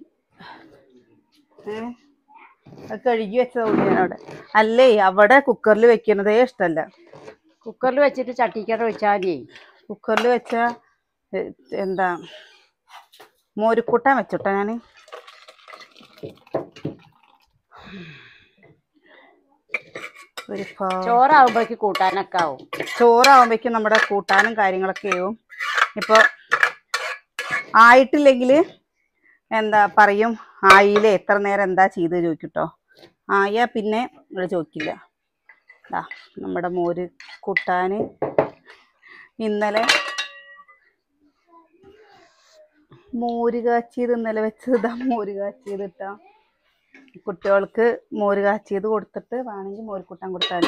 ഏ? അത് കഴുകി വെച്ചതുകൊണ്ട് ഞാനവിടെ അല്ലേ അവിടെ കുക്കറിൽ വെക്കുന്നതേ ഇഷ്ടമല്ല കുക്കറിൽ വെച്ചിട്ട് ചട്ടിക്കട വെച്ചാൽ മതി കുക്കറിൽ വെച്ച എ, എന്താ മോരുക്കൂട്ടാൻ വെച്ചോട്ടെ ഞാൻ ഒരു പാ- ചോറാവുമ്പോഴേക്ക് കൂട്ടാനൊക്കെ ആവും ചോറാവുമ്പോഴേക്കും നമ്മുടെ കൂട്ടാനും കാര്യങ്ങളൊക്കെ ആവും ഇപ്പോൾ ആയിട്ടില്ലെങ്കിൽ എന്താ പറയും ആയില്ലേ എത്ര നേരം എന്താ ചെയ്ത് ചോദിക്കട്ടോ ആയാ പിന്നെ നിങ്ങൾ ചോദിക്കില്ല ദാ നമ്മുടെ മോര് കൂട്ടാൻ ഇന്നലെ മോര് കാച്ചിയത് ഇന്നലെ വെച്ചത് ഇതാ മോര് കാച്ചിയത് ഇട്ടാ കുട്ടികൾക്ക് മോര് കാച്ചിയത് കൊടുത്തിട്ട് വേണമെങ്കിൽ മോര് കൂട്ടാൻ കൊടുത്താൽ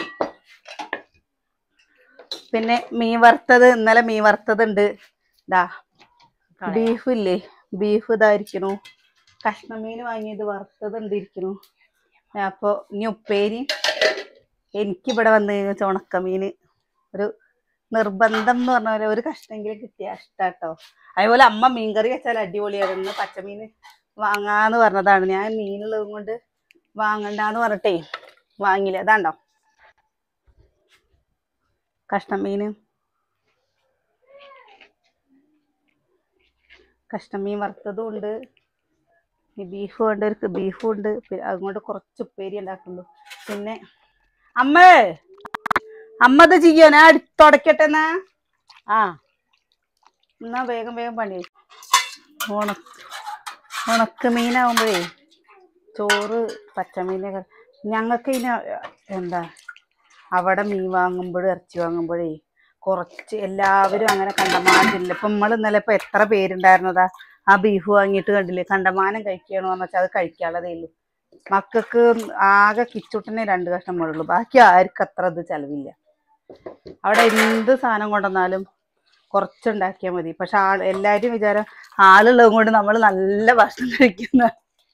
പിന്നെ മീൻ വറുത്തത് ഇന്നലെ മീൻ വറുത്തത് ഉണ്ട് ഇതാ ബീഫ് ഇല്ലേ ബീഫ് ഇതായിരിക്കണു കഷ്ണമീൻ വാങ്ങിയത് വറുത്തത് ഉണ്ട് ഇരിക്കണു അപ്പോൾ ഇനി ഉപ്പേരി എനിക്കിവിടെ വന്ന് കഴിഞ്ഞാൽ ഉണക്കമീൻ ഒരു നിർബന്ധം എന്ന് പറഞ്ഞ പോലെ ഒരു കഷ്ണമെങ്കിലും കിട്ടിയ ഇഷ്ടാട്ടോ അതുപോലെ അമ്മ മീൻകറി വെച്ചാൽ അടിപൊളിയാണ് ഇന്ന് പച്ചമീൻ വാങ്ങാന്ന് പറഞ്ഞതാണ് ഞാൻ മീനുള്ളത് കൊണ്ട് വാങ്ങണ്ടാന്ന് പറഞ്ഞിട്ടേ വാങ്ങില്ല അതാണ്ടോ കഷ്ണമീൻ കഷ്ണമീൻ വറുത്തതും ഉണ്ട് ഈ ബീഫ് വേണ്ടവർക്ക് ബീഫും ഉണ്ട് പിന്നെ അതുകൊണ്ട് കുറച്ച് ഉപ്പേരി ഉണ്ടാക്കുള്ളൂ പിന്നെ അമ്മ അമ്മ ഇത് ചെയ്യോ ഞാൻ തുടക്കട്ടെ എന്നാ ആ എന്നാ വേഗം വേഗം പണി ചെയ്യ്. ഉണക്ക ഉണക്ക മീനാവുമ്പോഴേ ചോറ് പച്ചമീനൊക്കെ ഞങ്ങൾക്ക് ഇതിന് എന്താ അവിടെ മീൻ വാങ്ങുമ്പോഴും ഇറച്ചി വാങ്ങുമ്പോഴേ കുറച്ച് എല്ലാവരും അങ്ങനെ കണ്ടമാനത്തില്ല ഇപ്പം നമ്മൾ ഇന്നലെ ഇപ്പം എത്ര പേരുണ്ടായിരുന്നതാ ആ ബീഫ് വാങ്ങിയിട്ട് കണ്ടില്ലേ കണ്ടമാനം കഴിക്കണോ എന്ന് വെച്ചാൽ അത് കഴിക്കാനുള്ളതേ ഉള്ളൂ മക്കൾക്ക് ആകെ കിച്ചുട്ടനെ രണ്ട് കഷ്ണം മുഴുള്ളൂ ബാക്കി ആർക്കും അത്ര ഇത് ചെലവില്ല അവിടെ എന്ത് സാധനം കൊണ്ടുവന്നാലും കുറച്ചുണ്ടാക്കിയാൽ മതി പക്ഷെ ആൾ എല്ലാവരും വിചാരം ആളുള്ളതും കൊണ്ട് നമ്മൾ നല്ല ഭക്ഷണം കഴിക്കുന്ന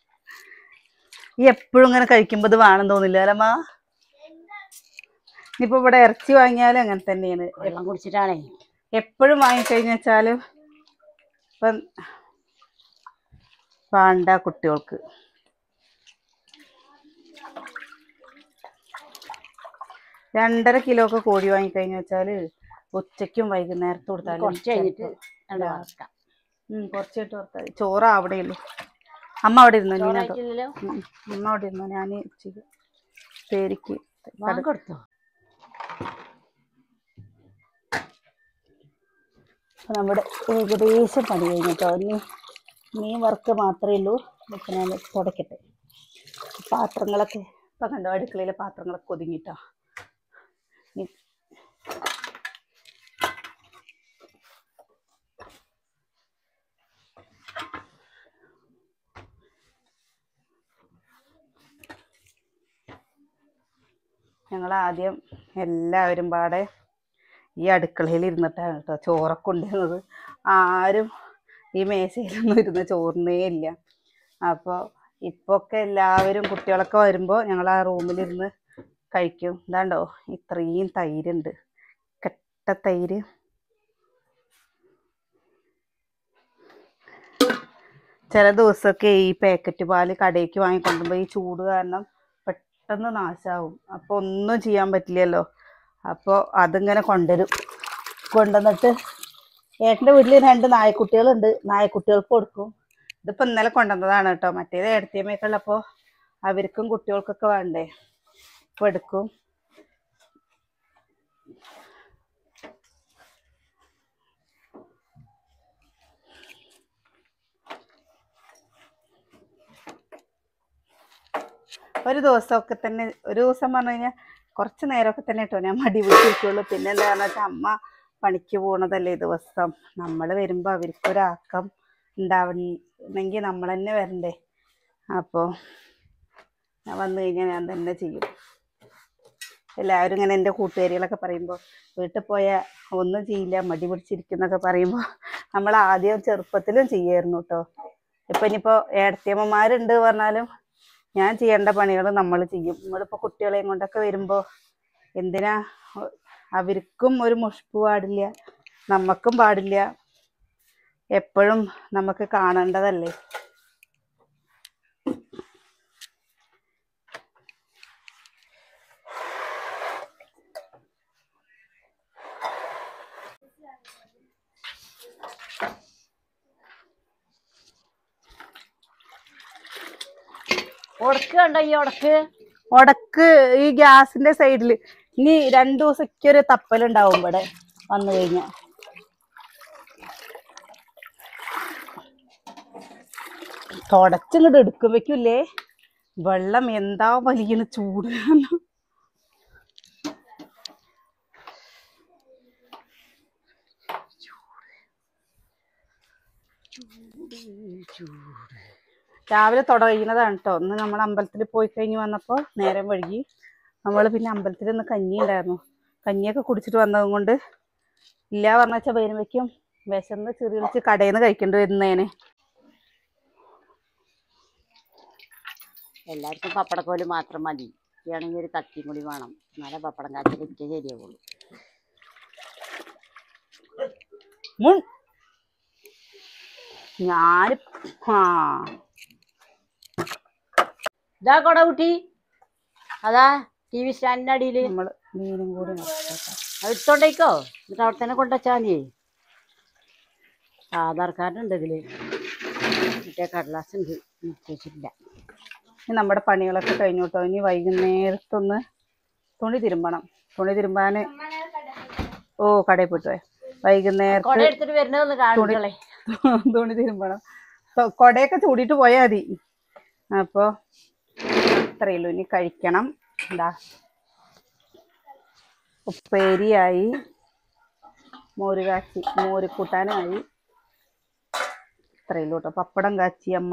ഈ എപ്പോഴും ഇങ്ങനെ കഴിക്കുമ്പോൾ ഇത് വേണം തോന്നില്ല അല്ലമ്മ ഇനിയിപ്പോ ഇവിടെ ഇറച്ചി വാങ്ങിയാലും അങ്ങനെ തന്നെയാണ് വെള്ളം കുടിച്ചിട്ടാണേ എപ്പോഴും വാങ്ങിക്കഴിഞ്ഞു വെച്ചാലും ഇപ്പം വേണ്ട കുട്ടികൾക്ക് രണ്ടര കിലോ ഒക്കെ കോഴി വാങ്ങിക്കഴിഞ്ഞു വെച്ചാല് ഉച്ചയ്ക്കും വൈകുന്നേരത്തും കൊടുത്താലും കുറച്ച് കഴിഞ്ഞിട്ട് ചിലപ്പോ രണ്ട് ഇല്ല. വറക്കാം ഉം, കുറച്ചായിട്ട് കൊടുത്താൽ മതി. ചോറ് അവിടെ ഉള്ളൂ അമ്മ അവിടെ ഇരുന്നു നീനോ ചോറായിട്ടില്ലല്ലോ അമ്മ അവിടെ ഇരുന്നു ഞാൻ ഉച്ചയ്ക്ക് പേരിക്ക് വാങ്ങി കൊടുത്തോ അപ്പൊ നമ്മുടെ ഏകദേശം പണി കഴിഞ്ഞിട്ടോ ഇനി മീൻ വറുക്ക് മാത്രമേ ഉള്ളൂ ഇപ്പം ഞാൻ തുടക്കട്ടെ പാത്രങ്ങളൊക്കെ ഇപ്പം കണ്ടോ അടുക്കളയിലെ പാത്രങ്ങളൊക്കെ ഒതുങ്ങിട്ടോ ഇനി ഞങ്ങൾ ആദ്യം എല്ലാവരും പാടെ ഈ അടുക്കളയിൽ ഇരുന്നിട്ടാണ് കേട്ടോ ചോറൊക്കെ കൊണ്ടുവരുന്നത് ആരും ഈ മേശയിലൊന്നും ഇരുന്ന് ചോറിനേ ഇല്ല അപ്പോൾ ഇപ്പോൾ ഒക്കെ എല്ലാവരും കുട്ടികളൊക്കെ വരുമ്പോൾ ഞങ്ങൾ ആ റൂമിലിരുന്ന് കഴിക്കും ഇതാണ്ടോ ഇത്രയും തൈരുണ്ട് കെട്ട തൈര് ചില ദിവസമൊക്കെ ഈ പാക്കറ്റ് പാല് കടയ്ക്ക് വാങ്ങിക്കൊണ്ടുമ്പോൾ ഈ ചൂട് കാരണം പെട്ടെന്ന് നാശാവും അപ്പോൾ ഒന്നും ചെയ്യാൻ പറ്റില്ലല്ലോ അപ്പോൾ അതിങ്ങനെ കൊണ്ടുവരും കൊണ്ടുവന്നിട്ട് ഏട്ടൻ്റെ വീട്ടിൽ രണ്ട് നായക്കുട്ടികളുണ്ട് നായക്കുട്ടികൾക്ക് കൊടുക്കും ഇതിപ്പോൾ ഇന്നലെ കൊണ്ടുവന്നതാണ് കേട്ടോ മറ്റേത് ഏടത്തിയമ്മയൊക്കെ ഉള്ളപ്പോൾ അവർക്കും കുട്ടികൾക്കൊക്കെ വേണ്ടേ അപ്പോൾ എടുക്കും ഒരു ദിവസമൊക്കെ തന്നെ ഒരു ദിവസം പറഞ്ഞു കഴിഞ്ഞാൽ കുറച്ച് നേരമൊക്കെ തന്നെ കേട്ടോ ഞാൻ മടി പിടിച്ചിരിക്കുള്ളൂ പിന്നെ എന്താണെന്ന് വെച്ചാൽ അമ്മ പണിക്ക് പോണതല്ലേ ഈ ദിവസം നമ്മൾ വരുമ്പോൾ അവർക്കൊരാക്കം ഉണ്ടാവണമെങ്കിൽ നമ്മൾ തന്നെ വരണ്ടേ അപ്പോൾ ഞാൻ വന്നു കഴിഞ്ഞാൽ ഞാൻ തന്നെ ചെയ്യും എല്ലാവരും ഇങ്ങനെ എൻ്റെ കൂട്ടുകാരികളൊക്കെ പറയുമ്പോൾ വീട്ടിൽ പോയാൽ ഒന്നും ചെയ്യില്ല മടി പിടിച്ചിരിക്കുന്നൊക്കെ പറയുമ്പോൾ നമ്മൾ ആദ്യം ചെറുപ്പത്തിലും ചെയ്യായിരുന്നു കേട്ടോ ഇപ്പം ഇനിയിപ്പോൾ ഏടത്തിയമ്മമാരുണ്ട് പറഞ്ഞാലും ഞാൻ ചെയ്യേണ്ട പണികൾ നമ്മൾ ചെയ്യും നമ്മളിപ്പോൾ കുട്ടികളെയും കൊണ്ടൊക്കെ വരുമ്പോൾ എന്തിനാ ഒ- അവർക്കും ഒരു മുഷിപ്പ് പാടില്ല നമുക്കും പാടില്ല എപ്പോഴും നമുക്ക് കാണേണ്ടതല്ലേ ഉടക്ക് കണ്ടോ ഈ ഉടക്ക് ഉടക്ക് ഈ ഗ്യാസിന്റെ സൈഡിൽ ഇനി രണ്ടു ദിവസത്തേക്ക് ഒരു തപ്പലുണ്ടാവും ഇവിടെ വന്നു കഴിഞ്ഞാൽ തുടച്ചിങ്ങോട്ട് എടുക്കുമ്പോഴേക്കില്ലേ വെള്ളം എന്താ വലിയ ചൂട് കാരണം രാവിലെ തുടങ്ങുന്നതാണ് കേട്ടോ ഇന്ന് നമ്മൾ അമ്പലത്തിൽ പോയി കഴിഞ്ഞ് വന്നപ്പോൾ നേരം വഴുകി നമ്മൾ പിന്നെ അമ്പലത്തിൽ ഇന്ന് കഞ്ഞി ഉണ്ടായിരുന്നു കഞ്ഞിയൊക്കെ കുടിച്ചിട്ട് വന്നതും കൊണ്ട് ഇല്ല പറഞ്ഞ വെച്ചാൽ വരുമ്പോഴേക്കും വിശന്ന് ചെറിയ വിളിച്ച് കടയിൽ നിന്ന് കഴിക്കേണ്ടി വരുന്നേനെ എല്ലാവർക്കും പപ്പടക്കോല് മാത്രം മതി ഇയാണെങ്കിൽ ഒരു കത്തിയും കൂടി വേണം എന്നാലേ പപ്പടം കാച്ചിൽ ഇരിക്കുക ശരിയാവുള്ളൂ മുൻ ഞാൻ ആ ഇതാ കൊട കുട്ടി അതാ ടി വി സ്റ്റാൻഡിന്റെ അടിയിൽ നമ്മൾ മീനും കൂടി നോക്കാം അത് എടുത്തോണ്ടേക്കോ എന്നിട്ട് അവിടെ തന്നെ കൊണ്ടുവച്ചാൽ മതി ആധാർ കാർഡ് ഉണ്ട് ഇതില് മറ്റേ കടലാസ് ഉണ്ട് വെച്ചിട്ടില്ല ഇനി നമ്മുടെ പണികളൊക്കെ കഴിഞ്ഞു കേട്ടോ ഇനി വൈകുന്നേരത്തൊന്ന് തുണി തിരുമ്പണം തുണി തിരുമ്പാൻ ഓ കടയിൽ പോയിട്ട് പോയെ. വൈകുന്നേരത്ത് കൊട എടുത്തിട്ട് വരുന്നതൊന്ന് കാണിക്കളെ തുണി തിരുമ്പണം തൊ- കൊടയൊക്കെ ചൂടിയിട്ട് പോയാൽ മതി അപ്പോൾ അത്രയേ ഉള്ളൂ ഇനി കഴിക്കണം എന്താ ഉപ്പേരിയായി മോര് കാച്ചി മോര് കൂട്ടാനായി ഇത്രയേ ഉള്ളൂ കേട്ടോ പപ്പടം കാച്ചി അമ്മ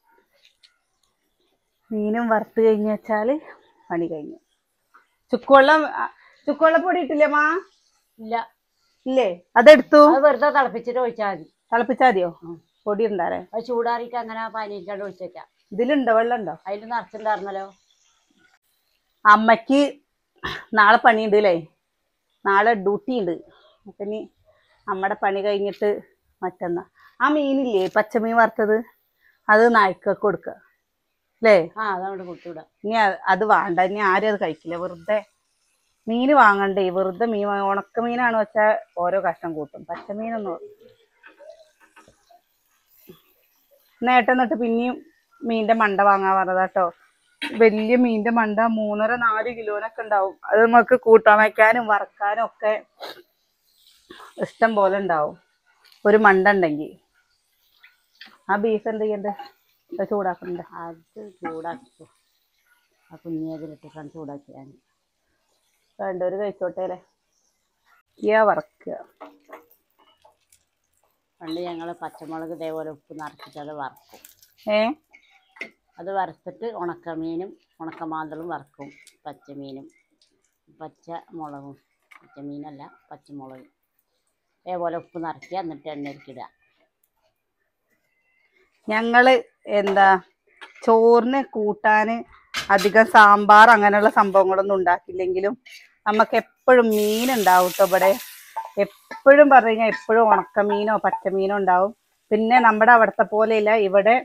മീനും വറുത്ത് കഴിഞ്ഞ് വെച്ചാൽ പണി കഴിഞ്ഞു ചുക്കുവെള്ളം ആ, ചുക്കുവെള്ളപ്പൊടി ഇട്ടില്ലേ അമ്മ ഇല്ല ഇല്ലേ അതെടുത്തു അത് വെറുതെ തിളപ്പിച്ചിട്ട് ഒഴിച്ചാൽ മതി തിളപ്പിച്ചാൽ മതിയോ ഉം. പൊടി ഉണ്ടാരേ അത് ചൂടാറിയിട്ട് അങ്ങനെ പനിയിട്ടാണ്ട് ഒഴിച്ചേക്കാം ഇതിലുണ്ടോ വെള്ളം ഉണ്ടോ അതിൽ നിറച്ചിട്ടുണ്ടായിരുന്നല്ലോ അമ്മയ്ക്ക് നാളെ പണിയുണ്ട് അല്ലേ നാളെ ഡ്യൂട്ടി ഉണ്ട് അപ്പം ഇനി അമ്മയുടെ പണി കഴിഞ്ഞിട്ട് മറ്റന്നാ ആ മീനില്ലേ പച്ചമീൻ വറുത്തത് അത് നായ്ക്കൊക്കെ കൊടുക്കുക അല്ലേ ആ അതങ്ങോട്ട് കൊടുത്തുവിടാം ഇനി അ- അത് വേണ്ട ഇനി ആരും അത് കഴിക്കില്ല വെറുതെ മീൻ വാങ്ങണ്ടേ വെറുതെ മീൻ വാങ്ങ ഉണക്ക മീനാണ് വെച്ചാൽ ഓരോ കഷ്ണം കൂട്ടും പച്ചമീനൊന്നും നേട്ടം എന്നിട്ട് പിന്നെയും മീനിന്റെ മണ്ട വാങ്ങാൻ പറഞ്ഞതാട്ടോ വലിയ മീനിന്റെ മണ്ട മൂന്നര നാല് കിലോനൊക്കെ ഉണ്ടാവും അത് നമുക്ക് കൂട്ടാൻ വയ്ക്കാനും വറക്കാനും ഒക്കെ ഇഷ്ടം പോലെ ഉണ്ടാവും ഒരു മണ്ട ഉണ്ടെങ്കിൽ ആ ബീഫ് എന്ത് ചെയ്യണ്ട് ഇത് ചൂടാക്കണ്ടേ അത് ചൂടാക്കിക്കോ ആ കുഞ്ഞതിലിട്ടിട്ടാണ് ചൂടാക്കിയാൽ വേണ്ടവര് കഴിച്ചോട്ടെ അല്ലേ ഇയാ വറക്കുക പണ്ട് ഞങ്ങൾ പച്ചമുളക് ഇതേപോലെ ഉപ്പ് നിറച്ചിട്ട് അത് വറക്കും ഏ അത് വറുത്തിട്ട് ഉണക്കമീനും ഉണക്കമാന്തളും വറക്കും പച്ചമീനും പച്ച മുളകും പച്ചമീനല്ല പച്ചമുളകും ഇതേപോലെ ഉപ്പ് നിറയ്ക്കുക എന്നിട്ട് എണ്ണയിലേക്കിടുക ഞങ്ങള് എന്താ ചോറിന് കൂട്ടാന് അധികം സാമ്പാർ അങ്ങനെയുള്ള സംഭവങ്ങളൊന്നും ഉണ്ടാക്കില്ലെങ്കിലും നമുക്ക് എപ്പോഴും മീൻ ഉണ്ടാവും ട്ടോ ഇവിടെ എപ്പോഴും പറഞ്ഞു കഴിഞ്ഞാൽ എപ്പോഴും ഉണക്കമീനോ പച്ചമീനോ ഉണ്ടാവും പിന്നെ നമ്മുടെ അവിടുത്തെ പോലെയില്ല ഇവിടെ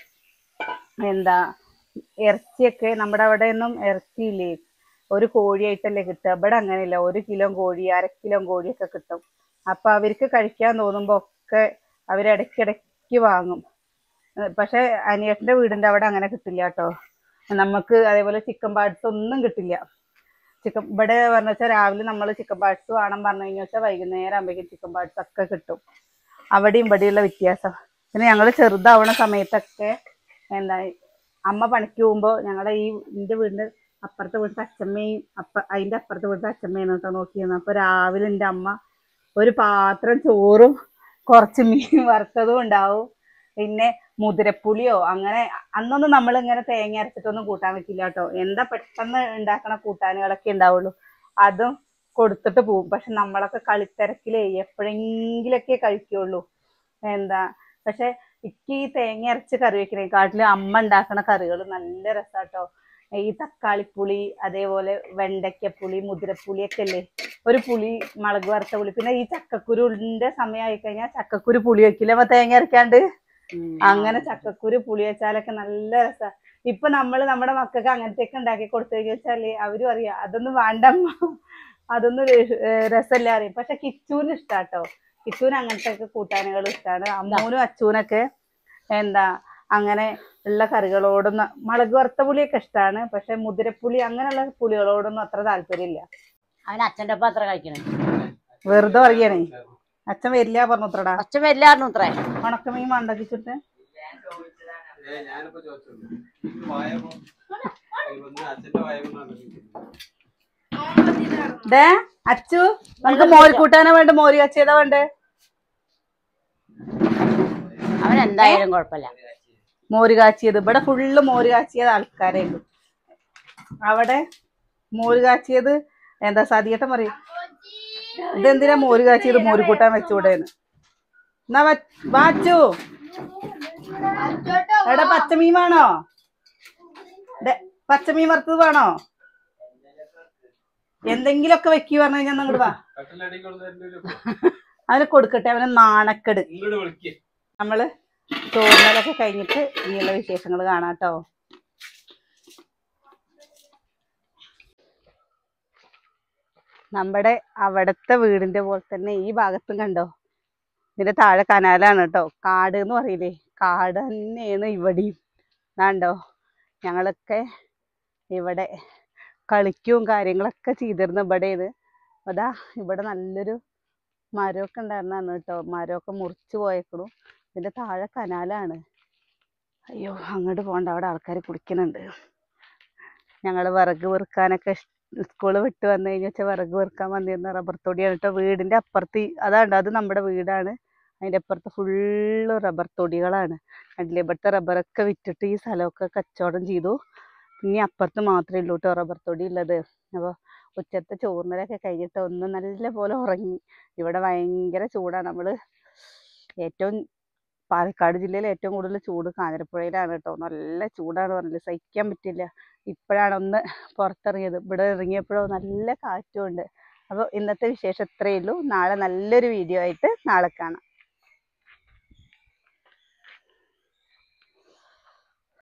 എന്താ ഇറച്ചിയൊക്കെ നമ്മുടെ അവിടെ ഒന്നും ഇറച്ചിയില്ലേ ഒരു കോഴിയായിട്ടല്ലേ കിട്ടുക ഇവിടെ അങ്ങനെയില്ല ഒരു കിലോ കോഴി അര കിലോ കോഴിയൊക്കെ കിട്ടും അപ്പൊ അവർക്ക് കഴിക്കാൻ തോന്നുമ്പോ ഒക്കെ അവരിടയ്ക്കിടയ്ക്ക് വാങ്ങും ഏഹ് പക്ഷെ അനിയേട്ടന്റെ വീടിന്റെ അവിടെ അങ്ങനെ കിട്ടില്ല കേട്ടോ നമുക്ക് അതേപോലെ ചിക്കൻ പാർട്സ് ഒന്നും കിട്ടില്ല ചിക്കൻ ഇവിടെ പറഞ്ഞു വെച്ചാൽ രാവിലെ നമ്മൾ ചിക്കൻ പാർട്സ് വേണം പറഞ്ഞു കഴിഞ്ഞാൽ വെച്ചാൽ വൈകുന്നേരം ആകുമ്പോഴേക്കും ചിക്കൻ പാർട്സ് ഒക്കെ കിട്ടും അവിടെയും ഇവിടെയുള്ള വ്യത്യാസം പിന്നെ ഞങ്ങൾ ചെറുതാവണ സമയത്തൊക്കെ എന്താ അമ്മ പണിക്ക് പോകുമ്പോൾ ഞങ്ങളുടെ ഈ എൻ്റെ വീടിൻ്റെ അപ്പുറത്തെ വീട്ടിലെ അച്ഛമ്മയും അപ്പ അതിൻ്റെ അപ്പുറത്തെ വീട്ടിലെ അച്ഛമ്മയാണ് കേട്ടോ നോക്കിയിരുന്നത് അപ്പോൾ രാവിലെ എൻ്റെ അമ്മ ഒരു പാത്രം ചോറും കുറച്ച് മീൻ വറുത്തതും ഉണ്ടാവും പിന്നെ മുതിരപ്പുളിയോ അങ്ങനെ അന്നൊന്നും നമ്മൾ ഇങ്ങനെ തേങ്ങ അരച്ചിട്ടൊന്നും കൂട്ടാൻ വെക്കില്ല കേട്ടോ എന്താ പെട്ടെന്ന് ഉണ്ടാക്കണ കൂട്ടാനുകളൊക്കെ ഉണ്ടാവുള്ളൂ അതും കൊടുത്തിട്ട് പോവും പക്ഷെ നമ്മളൊക്കെ കളിത്തിരക്കിലേ എപ്പോഴെങ്കിലൊക്കെ കഴിക്കുള്ളൂ എന്താ പക്ഷെ എനിക്ക് ഈ തേങ്ങ അരച്ച് കറി വെക്കണേക്കാട്ടിലും അമ്മ ഉണ്ടാക്കണ കറികൾ നല്ല രസാട്ടോ ഈ തക്കാളിപ്പുളി അതേപോലെ വെണ്ടയ്ക്കപ്പുളി മുതിരപ്പുളിയൊക്കെ അല്ലേ ഒരു പുളി മുളക് വറുത്ത പുളി പിന്നെ ഈ ചക്കക്കുരുവിന്റെ സമയമായി കഴിഞ്ഞാൽ ചക്കക്കുരു പുളി വെക്കില്ല അപ്പൊ തേങ്ങ അരക്കാണ്ട് ഉം. അങ്ങനെ ചക്കക്കുരു പുളി വെച്ചാലൊക്കെ നല്ല രസാ ഇപ്പൊ നമ്മള് നമ്മുടെ മക്കൾക്ക് അങ്ങനത്തെയൊക്കെ ഉണ്ടാക്കി കൊടുത്തു വെച്ചാല് അവരും അറിയാം അതൊന്നും വേണ്ടമ്മ അതൊന്നും ര- ഏഹ് രസമില്ല അറിയും പക്ഷെ കിച്ചൂന് ഇഷ്ടാട്ടോ കിച്ചൂന് അങ്ങനത്തെ ഒക്കെ കൂട്ടാനുകൾ ഇഷ്ടമാണ് അമ്മൂനും അച്ചൂനൊക്കെ എന്താ അങ്ങനെ ഉള്ള കറികളോടൊന്നും മുളക് വറുത്ത പുളിയൊക്കെ ഇഷ്ടമാണ് പക്ഷെ മുതിരപ്പുളി അങ്ങനെയുള്ള പുളികളോടൊന്നും അത്ര താല്പര്യമില്ല അവൻ അച്ഛൻ്റെ ഒപ്പം അത്ര കഴിക്കണേ വെറുതെ പറയണേ അച്ഛൻ വരില്ല പറഞ്ഞത്രടാ അച്ഛൻ വരില്ലായിരുന്നു ഇത്രേ ഉണക്കമീൻ മണ്ടക്കിച്ചിട്ട് ഞാനിപ്പോ ചോദിച്ചോളൂ വായപ്പോ അച്ഛന്റെ വായപ്പോ ദേ അച്ചു നമുക്ക് മോര് കൂട്ടാനാ വേണ്ട മോര് കച്ചിയതാ വേണ്ടേ അവൻ എന്തായാലും കുഴപ്പമില്ല മോര് കാച്ചിയത് ഇവിടെ ഫുള്ള് മോര് കാച്ചിയത് ആൾക്കാരേ ഉള്ളൂ അവിടെ മോര് കാച്ചിയത് എന്താ സതിയേട്ടൻ പറയും ഇതെന്തിനാ മോര് കാച്ചിയത് മോര് കൂട്ടാൻ വെച്ചുകൂടെന്ന് എന്നാ വ- വാച്ചു എടാ പച്ചമീൻ വേണോ ദേ, പച്ചമീൻ വറുത്തത് വേണോ എന്തെങ്കിലുമൊക്കെ വെക്കി പറഞ്ഞു കഴിഞ്ഞാൽ അങ്ങോട്ട് വാ അവന് കൊടുക്കട്ടെ അവന് നാണക്കെട് ഇങ്ങോട്ട് വിളിക്കേ നമ്മള് ചോറിനലൊക്കെ കഴിഞ്ഞിട്ട് ഇനിയുള്ള വിശേഷങ്ങൾ കാണാം കേട്ടോ നമ്മുടെ അവിടുത്തെ വീടിന്റെ പോലെ തന്നെ ഈ ഭാഗത്തും കണ്ടോ ഇതിന്റെ താഴെ കനാലാണ് കേട്ടോ കാട് എന്ന് പറയില്ലേ കാട് തന്നെയാണ് ഇവിടെയും കണ്ടോ ഞങ്ങളൊക്കെ ഇവിടെ കളിക്കും കാര്യങ്ങളൊക്കെ ചെയ്തിരുന്നു ഇവിടെയാണ് അതാ ഇവിടെ നല്ലൊരു മരമൊക്കെ ഉണ്ടായിരുന്നാണ് കേട്ടോ മരമൊക്കെ മുറിച്ച് പോയേക്കണു ഇതിൻ്റെ താഴെ കനാലാണ് അയ്യോ അങ്ങോട്ട് പോകണ്ട അവിടെ ആൾക്കാർ കുളിക്കുന്നുണ്ട് ഞങ്ങൾ വിറക് പെറുക്കാനൊക്കെ സ്കൂൾ വിട്ട് വന്നു കഴിഞ്ഞാൽ വെച്ചാൽ വിറക് പെറുക്കാൻ വന്നിരുന്ന റബ്ബർ തൊടിയാണ് കേട്ടോ വീടിൻ്റെ അപ്പുറത്ത് ഈ- അതാണ്ട് അത് നമ്മുടെ വീടാണ് അതിൻ്റെ അപ്പുറത്ത് ഫുള്ള് റബ്ബർ തൊടികളാണ് കണ്ടില്ലേ ഇവിടുത്തെ റബ്ബറൊക്കെ വിറ്റിട്ട് ഈ സ്ഥലമൊക്കെ കച്ചവടം ചെയ്തു ഇനി അപ്പുറത്ത് മാത്രമേ ഉള്ളൂ കേട്ടോ റബ്ബർ തൊടി ഉള്ളത് അപ്പോൾ ഉച്ചത്തെ ചോറിനലൊക്കെ കഴിഞ്ഞിട്ട് ഒന്ന് നല്ല പോലെ ഉറങ്ങി ഇവിടെ ഭയങ്കര ചൂടാണ് നമ്മൾ ഏറ്റവും പാലക്കാട് ജില്ലയിൽ ഏറ്റവും കൂടുതൽ ചൂട് കാഞ്ഞിരപ്പുഴയിലാണ് കേട്ടോ നല്ല ചൂടാണ് പറഞ്ഞില്ല സഹിക്കാൻ പറ്റില്ല ഇപ്പോഴാണ് ഒന്ന് പുറത്തിറങ്ങിയത് ഇവിടെ ഇറങ്ങിയപ്പോഴോ നല്ല കാറ്റും ഉണ്ട് അപ്പോൾ ഇന്നത്തെ വിശേഷം ഇത്രയേ ഉള്ളൂ നാളെ നല്ലൊരു വീഡിയോ ആയിട്ട് നാളെ കാണാം